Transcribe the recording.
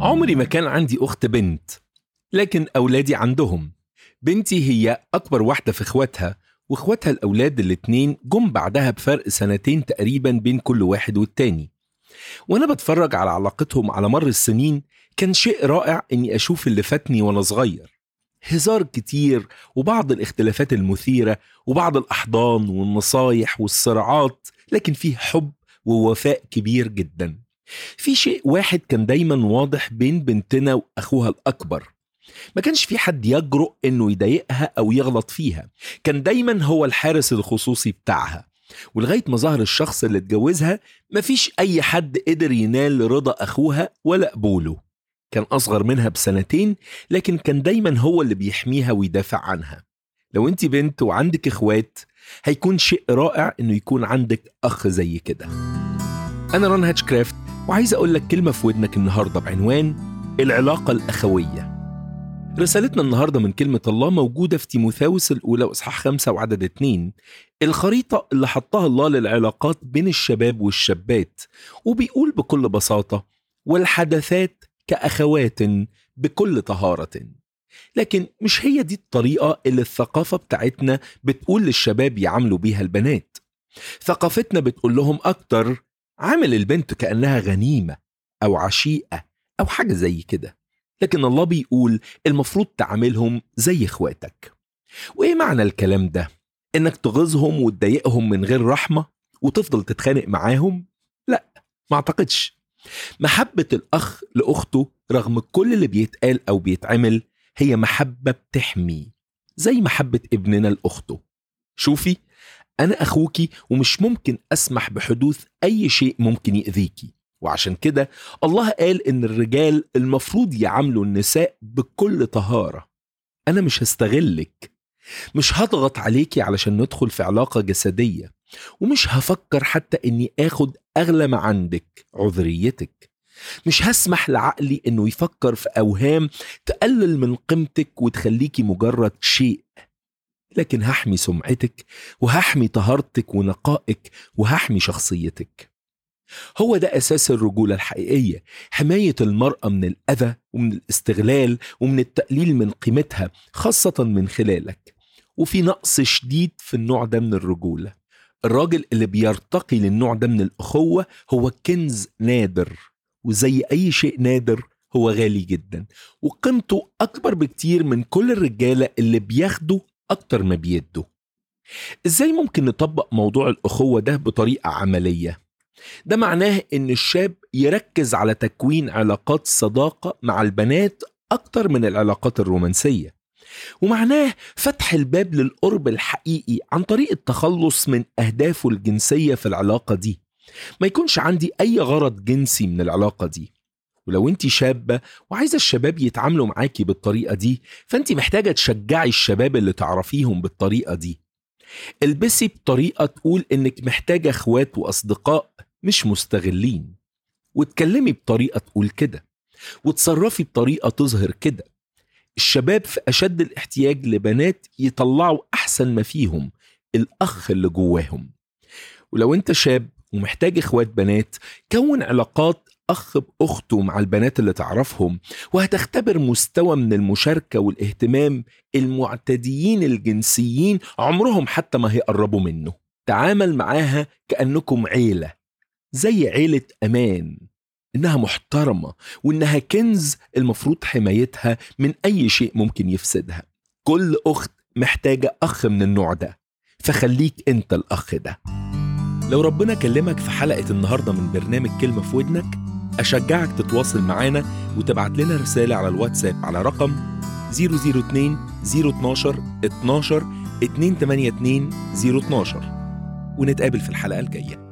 عمري ما كان عندي أخت بنت لكن أولادي عندهم بنتي هي أكبر واحدة في إخواتها وإخواتها الأولاد الاتنين جم بعدها بفرق سنتين تقريبا بين كل واحد والتاني وأنا بتفرج على علاقتهم على مر السنين كان شيء رائع إني أشوف اللي فاتني وأنا صغير هزار كتير وبعض الاختلافات المثيرة وبعض الأحضان والنصايح والصراعات لكن فيه حب ووفاء كبير جدا في شيء واحد كان دايما واضح بين بنتنا وأخوها الأكبر ما كانش في حد يجرؤ انه يضايقها او يغلط فيها كان دايما هو الحارس الخصوصي بتاعها ولغايه ما ظهر الشخص اللي اتجوزها مفيش اي حد قدر ينال رضا اخوها ولا قبوله كان اصغر منها بسنتين لكن كان دايما هو اللي بيحميها ويدافع عنها لو انت بنت وعندك اخوات هيكون شيء رائع انه يكون عندك اخ زي كده انا ران هاتشكرافت وعايز اقول لك كلمه في ودنك النهارده بعنوان العلاقه الاخويه رسالتنا النهارده من كلمة الله موجودة في تيموثاوس الأولى وإصحاح خمسة وعدد اتنين الخريطة اللي حطها الله للعلاقات بين الشباب والشابات وبيقول بكل بساطة والحدثات كأخوات بكل طهارة لكن مش هي دي الطريقة اللي الثقافة بتاعتنا بتقول للشباب يعاملوا بيها البنات ثقافتنا بتقول لهم أكتر عامل البنت كأنها غنيمة أو عشيقة أو حاجة زي كده لكن الله بيقول المفروض تعاملهم زي اخواتك وايه معنى الكلام ده انك تغيظهم وتضايقهم من غير رحمه وتفضل تتخانق معاهم لا ما اعتقدش محبه الاخ لاخته رغم كل اللي بيتقال او بيتعمل هي محبه بتحمي زي محبه ابننا لاخته شوفي انا اخوكي ومش ممكن اسمح بحدوث اي شيء ممكن ياذيكي وعشان كده الله قال ان الرجال المفروض يعاملوا النساء بكل طهاره انا مش هستغلك مش هضغط عليكي علشان ندخل في علاقه جسديه ومش هفكر حتى اني اخد اغلى ما عندك عذريتك مش هسمح لعقلي انه يفكر في اوهام تقلل من قيمتك وتخليكي مجرد شيء لكن هحمي سمعتك وهحمي طهارتك ونقائك وهحمي شخصيتك هو ده أساس الرجولة الحقيقية حماية المرأة من الأذى ومن الاستغلال ومن التقليل من قيمتها خاصة من خلالك وفي نقص شديد في النوع ده من الرجولة الراجل اللي بيرتقي للنوع ده من الأخوة هو كنز نادر وزي أي شيء نادر هو غالي جدا وقيمته أكبر بكتير من كل الرجالة اللي بياخدوا أكتر ما بيدوا إزاي ممكن نطبق موضوع الأخوة ده بطريقة عملية؟ ده معناه ان الشاب يركز على تكوين علاقات صداقه مع البنات اكتر من العلاقات الرومانسيه ومعناه فتح الباب للقرب الحقيقي عن طريق التخلص من اهدافه الجنسيه في العلاقه دي ما يكونش عندي اي غرض جنسي من العلاقه دي ولو انت شابة وعايزة الشباب يتعاملوا معاكي بالطريقة دي فانت محتاجة تشجعي الشباب اللي تعرفيهم بالطريقة دي البسي بطريقة تقول انك محتاجة اخوات واصدقاء مش مستغلين واتكلمي بطريقة تقول كده وتصرفي بطريقة تظهر كده الشباب في أشد الاحتياج لبنات يطلعوا أحسن ما فيهم الأخ اللي جواهم ولو أنت شاب ومحتاج إخوات بنات كون علاقات أخ بأخته مع البنات اللي تعرفهم وهتختبر مستوى من المشاركة والاهتمام المعتديين الجنسيين عمرهم حتى ما هيقربوا منه تعامل معاها كأنكم عيلة زي عيلة أمان إنها محترمة وإنها كنز المفروض حمايتها من أي شيء ممكن يفسدها كل أخت محتاجة أخ من النوع ده فخليك أنت الأخ ده لو ربنا كلمك في حلقة النهاردة من برنامج كلمة في ودنك أشجعك تتواصل معانا وتبعت لنا رسالة على الواتساب على رقم 002 012 12 282 012 ونتقابل في الحلقة الجاية